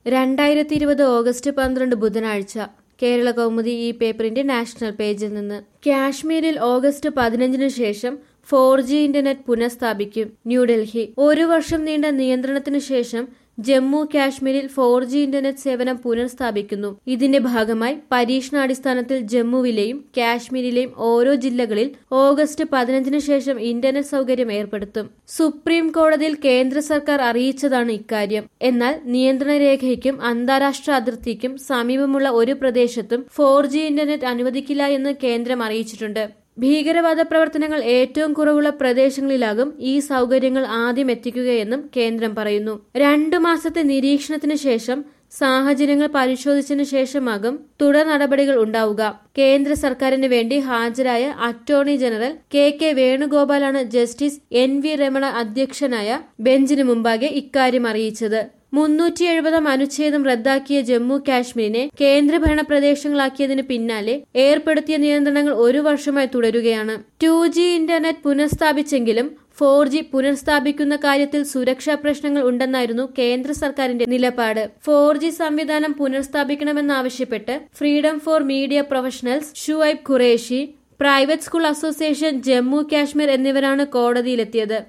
രണ്ടായിരത്തി ഇരുപത് ഓഗസ്റ്റ് പന്ത്രണ്ട് ബുധനാഴ്ച കേരള കൗമുദി ഈ പേപ്പറിന്റെ നാഷണൽ പേജിൽ നിന്ന് കാശ്മീരിൽ ഓഗസ്റ്റ് പതിനഞ്ചിനു ശേഷം ഫോർ ജി ഇന്റർനെറ്റ് പുനഃസ്ഥാപിക്കും ന്യൂഡൽഹി ഒരു വർഷം നീണ്ട നിയന്ത്രണത്തിനു ശേഷം ജമ്മു കാശ്മീരിൽ ഫോർ ജി ഇന്റർനെറ്റ് സേവനം പുനഃസ്ഥാപിക്കുന്നു ഇതിന്റെ ഭാഗമായി പരീക്ഷണാടിസ്ഥാനത്തിൽ ജമ്മുവിലെയും കാശ്മീരിലെയും ഓരോ ജില്ലകളിൽ ഓഗസ്റ്റ് പതിനഞ്ചിന് ശേഷം ഇന്റർനെറ്റ് സൗകര്യം ഏർപ്പെടുത്തും സുപ്രീം കോടതിയിൽ കേന്ദ്ര സർക്കാർ അറിയിച്ചതാണ് ഇക്കാര്യം എന്നാൽ നിയന്ത്രണ രേഖയ്ക്കും അന്താരാഷ്ട്ര അതിർത്തിക്കും സമീപമുള്ള ഒരു പ്രദേശത്തും ഫോർ ജി ഇന്റർനെറ്റ് അനുവദിക്കില്ല എന്ന് കേന്ദ്രം അറിയിച്ചിട്ടുണ്ട് ഭീകരവാദ പ്രവർത്തനങ്ങൾ ഏറ്റവും കുറവുള്ള പ്രദേശങ്ങളിലാകും ഈ സൗകര്യങ്ങൾ ആദ്യം എത്തിക്കുകയെന്നും കേന്ദ്രം പറയുന്നു രണ്ടു മാസത്തെ നിരീക്ഷണത്തിന് ശേഷം സാഹചര്യങ്ങൾ പരിശോധിച്ചതിനു ശേഷമാകും തുടർ നടപടികൾ ഉണ്ടാവുക കേന്ദ്ര സർക്കാരിന് വേണ്ടി ഹാജരായ അറ്റോർണി ജനറൽ കെ കെ വേണുഗോപാലാണ് ജസ്റ്റിസ് എൻ വി രമണ അധ്യക്ഷനായ ബെഞ്ചിന് മുമ്പാകെ ഇക്കാര്യം അറിയിച്ചത് മുന്നൂറ്റി എഴുപതാം അനുച്ഛേദം റദ്ദാക്കിയ ജമ്മു കാശ്മീരിനെ കേന്ദ്രഭരണ പ്രദേശങ്ങളാക്കിയതിന് പിന്നാലെ ഏർപ്പെടുത്തിയ നിയന്ത്രണങ്ങൾ ഒരു വർഷമായി തുടരുകയാണ് ടു ജി ഇന്റർനെറ്റ് പുനഃസ്ഥാപിച്ചെങ്കിലും ഫോർ ജി പുനഃസ്ഥാപിക്കുന്ന കാര്യത്തിൽ സുരക്ഷാ പ്രശ്നങ്ങൾ ഉണ്ടെന്നായിരുന്നു കേന്ദ്ര സർക്കാരിന്റെ നിലപാട് ഫോർ ജി സംവിധാനം പുനഃസ്ഥാപിക്കണമെന്നാവശ്യപ്പെട്ട് freedom for media professionals Shuaib Qureshi private school association Jammu Kashmir എന്നിവരാണ് കോടതിയിലെത്തിയത്